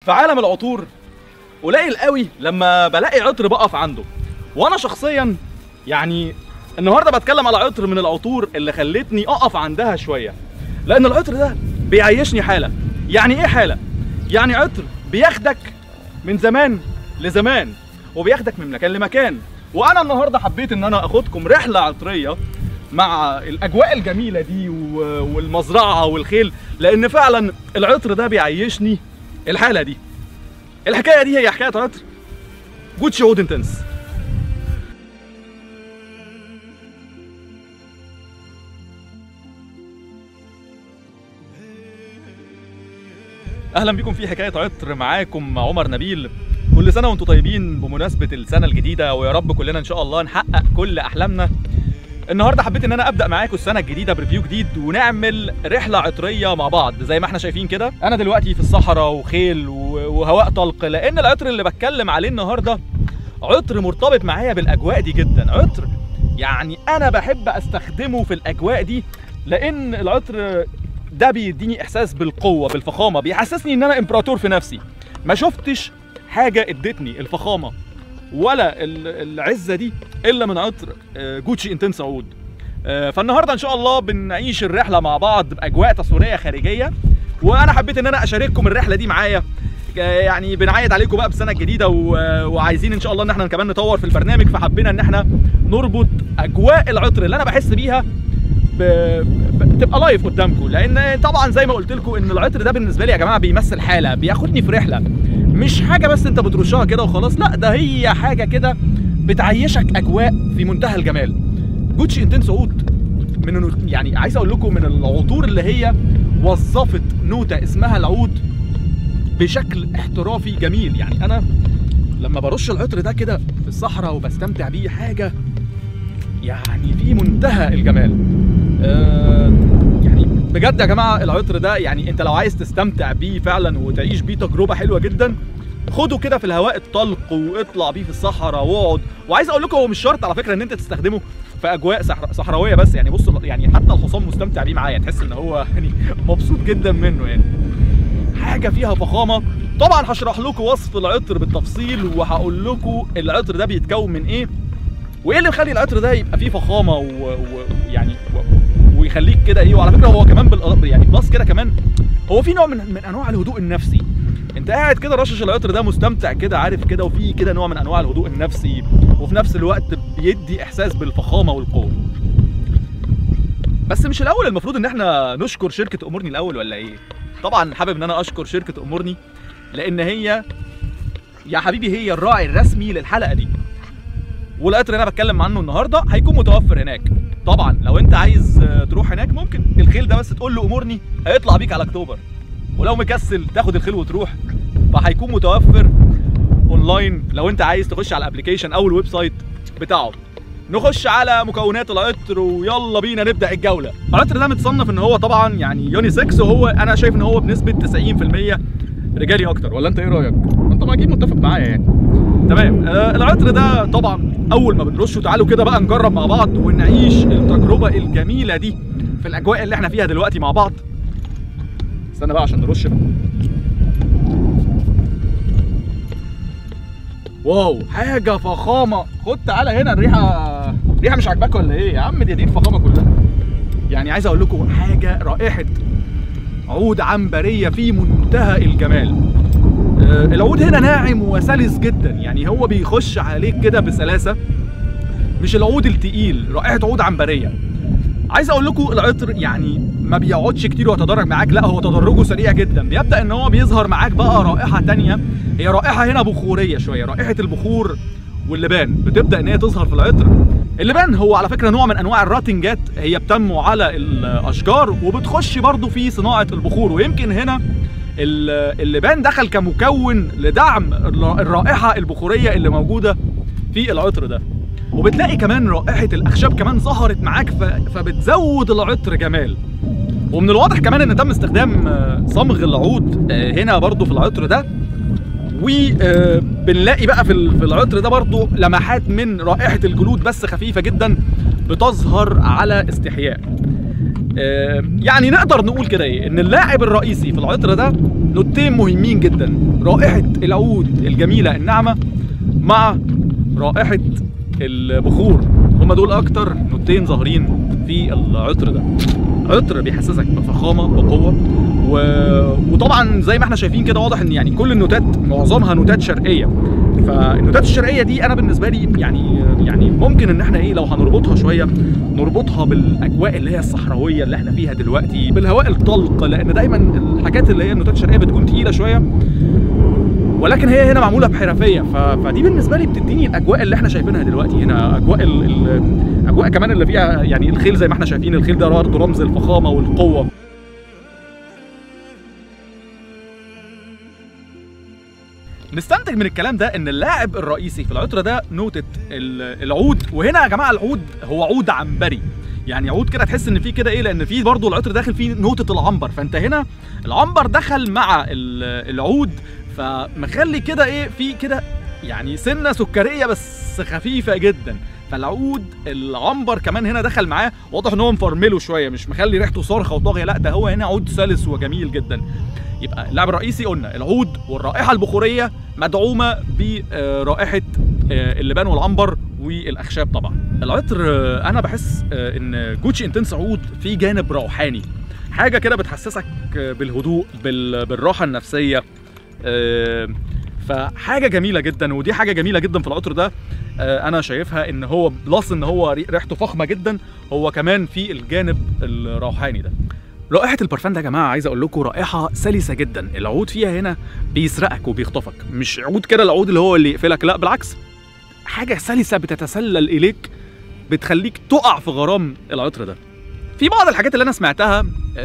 في عالم العطور قليل قوي لما بلاقي عطر بقف عنده وانا شخصيا يعني النهارده بتكلم على عطر من العطور اللي خلتني اقف عندها شويه لان العطر ده بيعيشني حاله يعني ايه حاله يعني عطر بياخدك من زمان لزمان وبياخدك من مكان لمكان وانا النهارده حبيت ان انا اخدكم رحله عطريه مع الاجواء الجميله دي و- والمزرعه والخيل لان فعلا العطر ده بيعيشني الحاله دي الحكايه دي هي حكايه عطر جوتشي عود انتنس اهلا بيكم في حكايه عطر معاكم عمر نبيل كل سنه وانتم طيبين بمناسبه السنه الجديده ويا رب كلنا ان شاء الله نحقق كل احلامنا النهارده حبيت ان انا ابدا معاكم السنه الجديده بريفيو جديد ونعمل رحله عطريه مع بعض زي ما احنا شايفين كده انا دلوقتي في الصحراء وخيل و- وهواء طلق لان العطر اللي بتكلم عليه النهارده عطر مرتبط معايا بالاجواء دي جدا عطر يعني انا بحب استخدمه في الاجواء دي لان العطر ده بيديني احساس بالقوه بالفخامه بيحسسني ان انا امبراطور في نفسي ما شفتش حاجه ادتني الفخامه ولا ال- العزه دي الا من عطر آه، جوتشي انتنس عود آه، فالنهارده ان شاء الله بنعيش الرحله مع بعض باجواء تصويريه خارجيه وانا حبيت ان انا اشارككم الرحله دي معايا آه، يعني بنعيد عليكم بقى بالسنه الجديده و- وعايزين ان شاء الله ان احنا كمان نطور في البرنامج فحبينا ان احنا نربط اجواء العطر اللي انا بحس بيها ب... ب... تبقى لايف قدامكم لان طبعا زي ما قلت لكم ان العطر ده بالنسبه لي يا جماعه بيمثل حاله بياخدني في رحله مش حاجه بس انت بترشها كده وخلاص لا ده هي حاجه كده بتعيشك اجواء في منتهى الجمال جوتشي انتنس عود من النو- يعني عايز اقول لكم من العطور اللي هي وظفت نوتة اسمها العود بشكل احترافي جميل يعني انا لما برش العطر ده كده في الصحراء وبستمتع بيه حاجه يعني في منتهى الجمال آه، يعني بجد يا جماعه العطر ده يعني انت لو عايز تستمتع بيه فعلا وتعيش بيه تجربه حلوه جدا خده كده في الهواء الطلق واطلع بيه في الصحراء واقعد وعايز اقول لكم هو مش شرط على فكره ان انت تستخدمه في اجواء صحر- صحراويه بس يعني بص يعني حتى الحصان مستمتع بيه معايا تحس ان هو يعني مبسوط جدا منه يعني حاجه فيها فخامه طبعا هشرح لكم وصف العطر بالتفصيل وهقول لكم العطر ده بيتكون من ايه وايه اللي مخلي العطر ده يبقى فيه فخامه ويعني و... و... ويخليك كده ايه وعلى فكره هو كمان بال... يعني بلس كده كمان هو في نوع من من انواع الهدوء النفسي انت قاعد كده رشش العطر ده مستمتع كده عارف كده وفي كده نوع من انواع الهدوء النفسي وفي نفس الوقت بيدي احساس بالفخامه والقوه بس مش الاول المفروض ان احنا نشكر شركه امورني الاول ولا ايه طبعا حابب ان انا اشكر شركه امورني لان هي يا حبيبي هي الراعي الرسمي للحلقه دي والقطر اللي انا بتكلم عنه النهارده هيكون متوفر هناك طبعا لو انت عايز آه، تروح هناك ممكن الخيل ده بس تقول له امورني هيطلع بيك على اكتوبر ولو مكسل تاخد الخيل وتروح فهيكون متوفر اونلاين لو انت عايز تخش على الابلكيشن او الويب سايت بتاعه نخش على مكونات العطر ويلا بينا نبدا الجوله العطر ده متصنف ان هو طبعا يعني يوني 6 وهو انا شايف ان هو بنسبه 90% رجالي اكتر ولا انت ايه رايك انت ما اكيد متفق معايا يعني تمام آه العطر ده طبعا اول ما بنرشه تعالوا كده بقى نجرب مع بعض ونعيش التجربه الجميله دي في الاجواء اللي احنا فيها دلوقتي مع بعض استنى بقى عشان نرش بقى واو حاجه فخامه خد تعالى هنا الريحه الريحه مش عاجباك ولا ايه يا عم دي دي الفخامه كلها يعني عايز اقول لكم حاجه رائحه عود عنبريه في منتهى الجمال آه، العود هنا ناعم وسلس جدا يعني هو بيخش عليك كده بسلاسه مش العود التقيل رائحه عود عنبريه عايز اقول لكم العطر يعني ما بيقعدش كتير ويتدرج معاك لا هو تدرجه سريع جدا بيبدا ان هو بيظهر معاك بقى رائحه تانية هي رائحه هنا بخوريه شويه رائحه البخور واللبان بتبدا ان هي تظهر في العطر اللبان هو على فكره نوع من انواع الراتنجات هي بتنمو على الاشجار وبتخش برضو في صناعه البخور ويمكن هنا ال- اللبان دخل كمكون لدعم الر- الرائحه البخوريه اللي موجوده في العطر ده وبتلاقي كمان رائحه الاخشاب كمان ظهرت معاك ف- فبتزود العطر جمال ومن الواضح كمان ان تم استخدام آه، صمغ العود آه، هنا برضو في العطر ده وبنلاقي بقى في ال- في العطر ده برضو لمحات من رائحه الجلود بس خفيفه جدا بتظهر على استحياء آه، يعني نقدر نقول كده ايه ان اللاعب الرئيسي في العطر ده نوتين مهمين جدا رائحه العود الجميله الناعمه مع رائحه البخور هما دول اكتر نوتين ظاهرين في العطر ده عطر بيحسسك بفخامه وقوه و... وطبعا زي ما احنا شايفين كده واضح ان يعني كل النوتات معظمها نوتات شرقيه فالنوتات الشرقيه دي انا بالنسبه لي يعني يعني ممكن ان احنا ايه لو هنربطها شويه نربطها بالاجواء اللي هي الصحراويه اللي احنا فيها دلوقتي بالهواء الطلق لان دايما الحاجات اللي هي النوتات الشرقيه بتكون تقيله شويه ولكن هي هنا معموله بحرفيه ف... فدي بالنسبه لي بتديني الاجواء اللي احنا شايفينها دلوقتي هنا اجواء ال... ال... اجواء كمان اللي فيها يعني الخيل زي ما احنا شايفين الخيل ده برضه رمز الفخامه والقوه نستنتج من الكلام ده ان اللاعب الرئيسي في العطر ده نوتة ال- العود وهنا يا جماعه العود هو عود عنبري يعني عود كده تحس ان فيه كده ايه لان فيه برضه العطر داخل فيه نوتة العنبر فانت هنا العنبر دخل مع ال- العود فمخلي كده ايه في كده يعني سنه سكريه بس خفيفه جدا فالعود العنبر كمان هنا دخل معاه واضح ان هو مفرمله شويه مش مخلي ريحته صارخه وطاغيه لا ده هو هنا عود سلس وجميل جدا يبقى اللاعب الرئيسي قلنا العود والرائحه البخوريه مدعومه برائحه اللبان والعنبر والاخشاب طبعا العطر آه، انا بحس آه، ان جوتشي انتنس عود فيه جانب روحاني حاجه كده بتحسسك آه، بالهدوء بال- بالراحه النفسيه آه، فحاجه جميله جدا ودي حاجه جميله جدا في العطر ده آه، انا شايفها ان هو بلس ان هو ري- ريحته فخمه جدا هو كمان في الجانب الروحاني ده رائحة البرفان ده يا جماعة عايز أقول لكم رائحة سلسة جدا، العود فيها هنا بيسرقك وبيخطفك، مش عود كده العود اللي هو اللي يقفلك، لا بالعكس حاجة سلسة بتتسلل إليك بتخليك تقع في غرام العطر ده. في بعض الحاجات اللي أنا سمعتها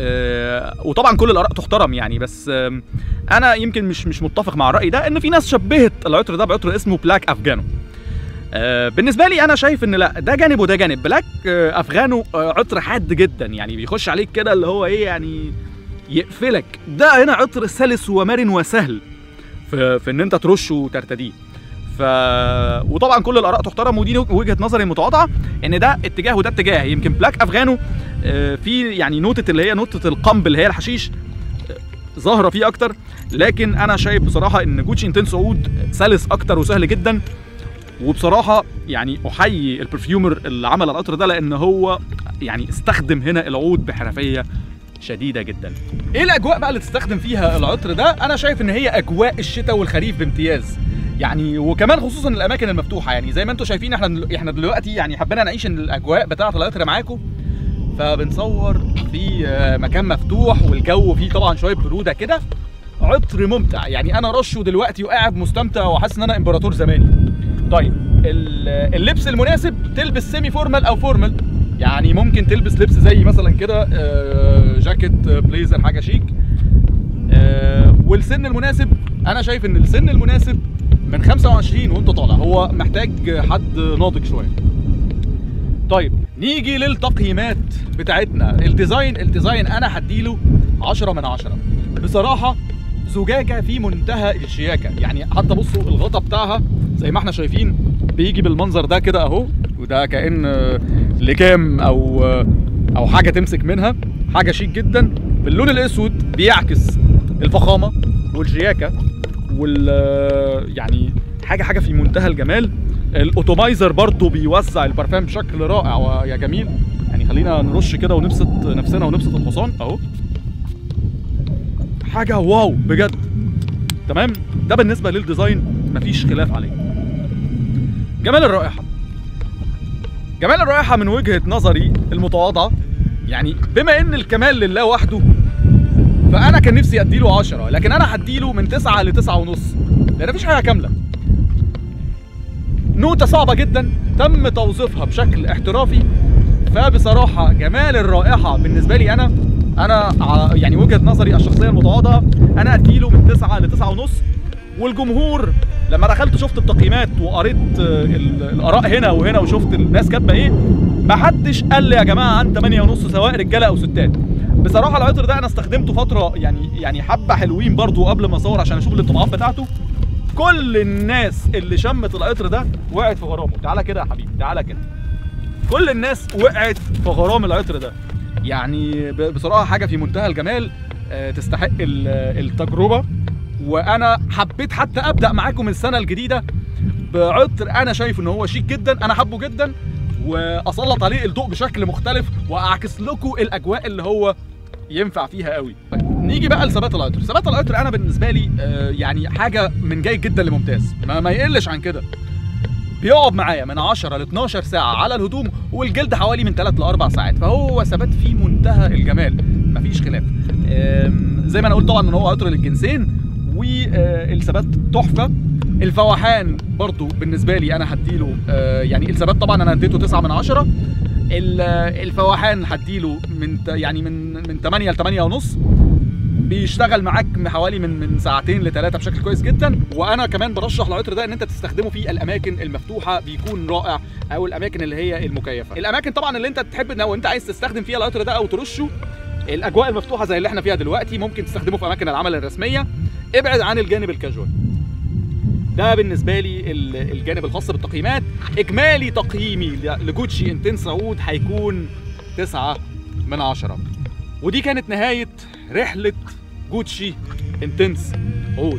آه وطبعا كل الآراء تحترم يعني بس آه أنا يمكن مش مش متفق مع الرأي ده إن في ناس شبهت العطر ده بعطر اسمه بلاك أفجانو. آه، بالنسبه لي انا شايف ان لا ده جانب وده جانب بلاك آه، افغانو آه، عطر حاد جدا يعني بيخش عليك كده اللي هو ايه يعني يقفلك ده هنا عطر سلس ومرن وسهل في, في ان انت ترشه وترتديه ف وطبعا كل الاراء تحترم ودي وجهه نظري المتواضعه ان ده اتجاه وده اتجاه يمكن بلاك افغانو آه، في يعني نوتة اللي هي نوتة القنب اللي هي الحشيش آه، ظاهره فيه اكتر لكن انا شايف بصراحه ان جوتشي انتنس عود سلس اكتر وسهل جدا وبصراحه يعني احيي البرفيومر اللي عمل العطر ده لان هو يعني استخدم هنا العود بحرفيه شديده جدا ايه الاجواء بقى اللي تستخدم فيها العطر ده انا شايف ان هي اجواء الشتاء والخريف بامتياز يعني وكمان خصوصا الاماكن المفتوحه يعني زي ما انتم شايفين احنا احنا دلوقتي يعني حبينا نعيش إن الاجواء بتاعه العطر معاكم فبنصور في آه، مكان مفتوح والجو فيه طبعا شويه بروده كده عطر ممتع يعني انا رشه دلوقتي وقاعد مستمتع وحاسس ان انا امبراطور زماني طيب ال- اللبس المناسب تلبس سيمي فورمال او فورمال يعني ممكن تلبس لبس زي مثلا كده آه، جاكيت آه، بليزر حاجه شيك آه، والسن المناسب انا شايف ان السن المناسب من 25 وانت طالع هو محتاج حد ناضج شويه طيب نيجي للتقييمات بتاعتنا الديزاين الديزاين انا هديله 10 من 10 بصراحه زجاجه في منتهى الشياكه يعني حتى بصوا الغطا بتاعها زي ما احنا شايفين بيجي بالمنظر ده كده اهو وده كأن آه، لكام او آه، او حاجه تمسك منها حاجه شيك جدا باللون الاسود بيعكس الفخامه والشياكه وال آه، يعني حاجه حاجه في منتهى الجمال الاوتومايزر برضو بيوزع البرفان بشكل رائع ويا جميل يعني خلينا نرش كده ونبسط نفسنا ونبسط الحصان اهو حاجه واو بجد تمام ده بالنسبه للديزاين مفيش خلاف عليه جمال الرائحه جمال الرائحه من وجهه نظري المتواضعه يعني بما ان الكمال لله وحده فانا كان نفسي اديله 10 لكن انا هديله من 9 ل 9 ونص لان مفيش حاجه كامله نوتة صعبة جدا تم توظيفها بشكل احترافي فبصراحة جمال الرائحة بالنسبة لي أنا أنا ع- يعني وجهة نظري الشخصية المتواضعة أنا أديله من 9 ل 9 ونص والجمهور لما دخلت شفت التقييمات وقريت آه، ال- الآراء هنا وهنا وشفت الناس كاتبة إيه محدش قال لي يا جماعة عن 8 ونص سواء رجالة أو ستات بصراحة العطر ده أنا استخدمته فترة يعني يعني حبة حلوين برضو قبل ما أصور عشان أشوف الانطباعات بتاعته كل الناس اللي شمت العطر ده وقعت في غرامه تعالى كده يا حبيبي تعالى كده كل الناس وقعت في غرام العطر ده يعني ب- بصراحه حاجه في منتهى الجمال آه، تستحق ال- التجربه وانا حبيت حتى ابدا معاكم السنه الجديده بعطر انا شايف ان هو شيك جدا انا حبه جدا واسلط عليه الضوء بشكل مختلف واعكس لكم الاجواء اللي هو ينفع فيها قوي طيب نيجي بقى لثبات العطر ثبات العطر انا بالنسبه لي آه، يعني حاجه من جيد جدا لممتاز ما, ما يقلش عن كده بيقعد معايا من 10 ل 12 ساعه على الهدوم والجلد حوالي من 3 ل 4 ساعات فهو ثبات فيه منتهى الجمال مفيش خلاف آم، زي ما انا قلت طبعا ان هو عطر للجنسين والثبات تحفه الفوحان برضو بالنسبه لي انا هديله آه، يعني الثبات طبعا انا اديته 9 من 10 ال- الفوحان هديله من ت- يعني من من 8 ل 8 ونص بيشتغل معاك من حوالي من من ساعتين لثلاثه بشكل كويس جدا وانا كمان برشح العطر ده ان انت تستخدمه في الاماكن المفتوحه بيكون رائع او الاماكن اللي هي المكيفه الاماكن طبعا اللي انت تحب ان لو انت عايز تستخدم فيها العطر ده او ترشه الاجواء المفتوحه زي اللي احنا فيها دلوقتي ممكن تستخدمه في اماكن العمل الرسميه ابعد عن الجانب الكاجوال ده بالنسبه لي ال- الجانب الخاص بالتقييمات اجمالي تقييمي ل- لجوتشي انتنس عود هيكون 9 من 10 ودي كانت نهايه رحله جوتشي انتنس عود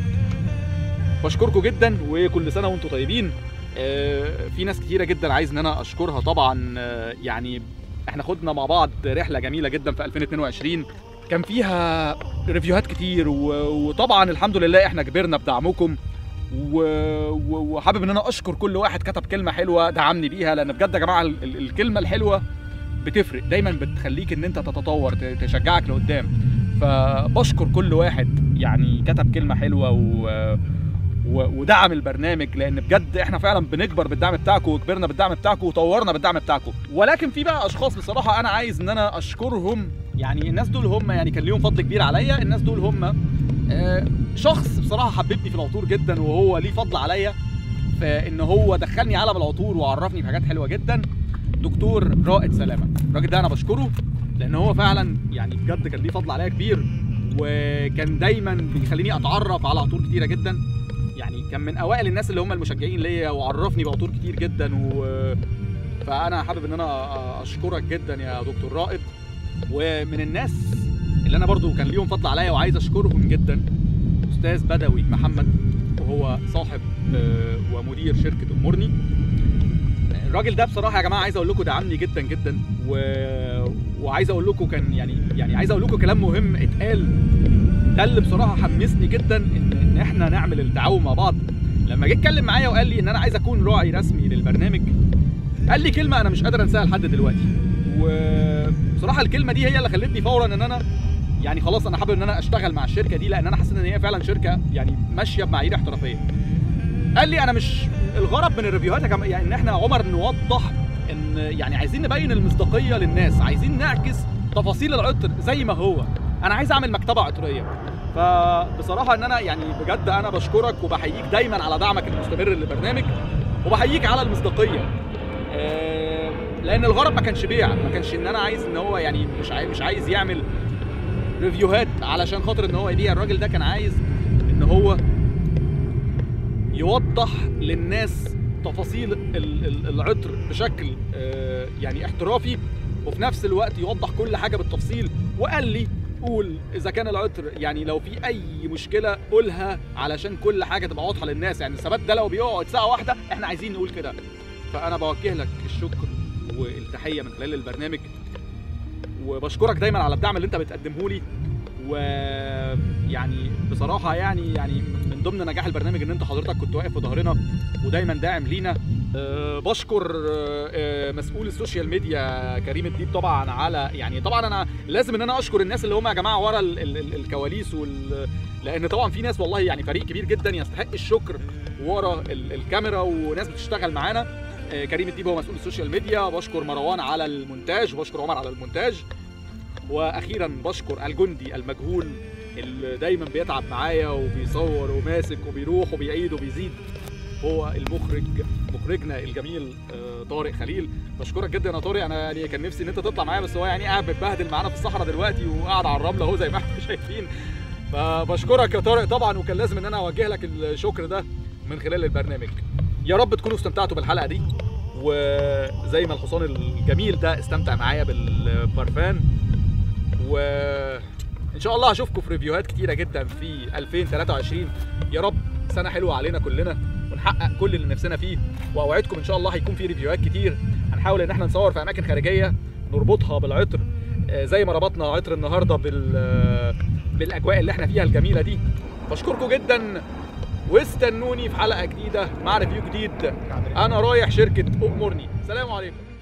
بشكركم جدا وكل سنه وانتم طيبين آه، في ناس كتيره جدا عايز ان انا اشكرها طبعا آه، يعني احنا خدنا مع بعض رحله جميله جدا في 2022 كان فيها ريفيوهات كتير و... وطبعا الحمد لله احنا كبرنا بدعمكم و... و... وحابب ان انا اشكر كل واحد كتب كلمه حلوه دعمني بيها لان بجد يا جماعه ال... ال- الكلمه الحلوه بتفرق دايما بتخليك ان انت تتطور ت- تشجعك لقدام فبشكر كل واحد يعني كتب كلمه حلوه و... و... ودعم البرنامج لان بجد احنا فعلا بنكبر بالدعم بتاعكم وكبرنا بالدعم بتاعكم وطورنا بالدعم بتاعكم ولكن في بقى اشخاص بصراحه انا عايز ان انا اشكرهم يعني الناس دول هم يعني كان ليهم فضل كبير عليا الناس دول هم آه، شخص بصراحه حببني في العطور جدا وهو ليه فضل عليا في ان هو دخلني عالم العطور وعرفني بحاجات حلوه جدا دكتور رائد سلامه الراجل ده انا بشكره لان هو فعلا يعني بجد كان ليه فضل عليا كبير وكان دايما بيخليني اتعرف على عطور كتيره جدا يعني كان من اوائل الناس اللي هم المشجعين ليا وعرفني بعطور كتير جدا و فانا حابب ان انا اشكرك جدا يا دكتور رائد ومن الناس اللي انا برضو كان ليهم فضل عليا وعايز اشكرهم جدا استاذ بدوي محمد وهو صاحب آه، ومدير شركه امورني الراجل ده بصراحه يا جماعه عايز اقول لكم دعمني جدا جدا و... وعايز اقول لكم كان يعني يعني عايز اقول لكم كلام مهم اتقال ده اللي بصراحه حمسني جدا ان ان احنا نعمل التعاون مع بعض لما جه اتكلم معايا وقال لي ان انا عايز اكون راعي رسمي للبرنامج قال لي كلمه انا مش قادر انساها لحد دلوقتي وبصراحه الكلمه دي هي اللي خلتني فورا ان انا يعني خلاص انا حابب ان انا اشتغل مع الشركه دي لان انا حاسس ان هي فعلا شركه يعني ماشيه بمعايير احترافيه قال لي انا مش الغرض من الريفيوهات يا جماعه يعني ان احنا يا عمر نوضح ان يعني عايزين نبين المصداقيه للناس عايزين نعكس تفاصيل العطر زي ما هو انا عايز اعمل مكتبه عطريه فبصراحه ان انا يعني بجد انا بشكرك وبحييك دايما على دعمك المستمر للبرنامج وبحييك على المصداقيه آه، لان الغرض ما كانش بيع ما كانش ان انا عايز ان هو يعني مش عايز مش عايز يعمل ريفيوهات علشان خاطر ان هو يبيع الراجل ده كان عايز ان هو يوضح للناس تفاصيل ال- ال- العطر بشكل آه، يعني احترافي وفي نفس الوقت يوضح كل حاجه بالتفصيل وقال لي قول اذا كان العطر يعني لو في اي مشكله قولها علشان كل حاجه تبقى واضحه للناس يعني الثبات ده لو بيقعد ساعه واحده احنا عايزين نقول كده فانا بوجه لك الشكر والتحيه من خلال البرنامج وبشكرك دايما على الدعم اللي انت بتقدمه لي ويعني بصراحه يعني يعني من ضمن نجاح البرنامج ان انت حضرتك كنت واقف في ظهرنا ودايما داعم لينا أه بشكر أه آه، مسؤول السوشيال ميديا كريم الديب طبعا على يعني طبعا انا لازم ان انا اشكر الناس اللي هم يا جماعه ورا ال ال ال الكواليس وال لان طبعا في ناس والله يعني فريق كبير جدا يستحق الشكر ورا ال الكاميرا وناس بتشتغل معانا آه، كريم الديب هو مسؤول السوشيال ميديا بشكر مروان على المونتاج وبشكر عمر على المونتاج واخيرا بشكر الجندي المجهول اللي دايما بيتعب معايا وبيصور وماسك وبيروح وبيعيد وبيزيد هو المخرج مخرجنا الجميل آه، طارق خليل بشكرك جدا يا طارق انا يعني كان نفسي ان انت تطلع معايا بس هو يعني قاعد متبهدل معانا في الصحراء دلوقتي وقاعد على الرمله اهو زي ما احنا شايفين فبشكرك يا طارق طبعا وكان لازم ان انا اوجه لك الشكر ده من خلال البرنامج يا رب تكونوا استمتعتوا بالحلقه دي وزي ما الحصان الجميل ده استمتع معايا بالبرفان وان شاء الله هشوفكم في ريفيوهات كتيره جدا في 2023 يا رب سنه حلوه علينا كلنا ونحقق كل اللي نفسنا فيه واوعدكم ان شاء الله هيكون في ريفيوهات كتير هنحاول ان احنا نصور في اماكن خارجيه نربطها بالعطر آه، زي ما ربطنا عطر النهارده بال آه، بالاجواء اللي احنا فيها الجميله دي بشكركم جدا واستنوني في حلقه جديده مع ريفيو جديد انا رايح شركه امرني سلام عليكم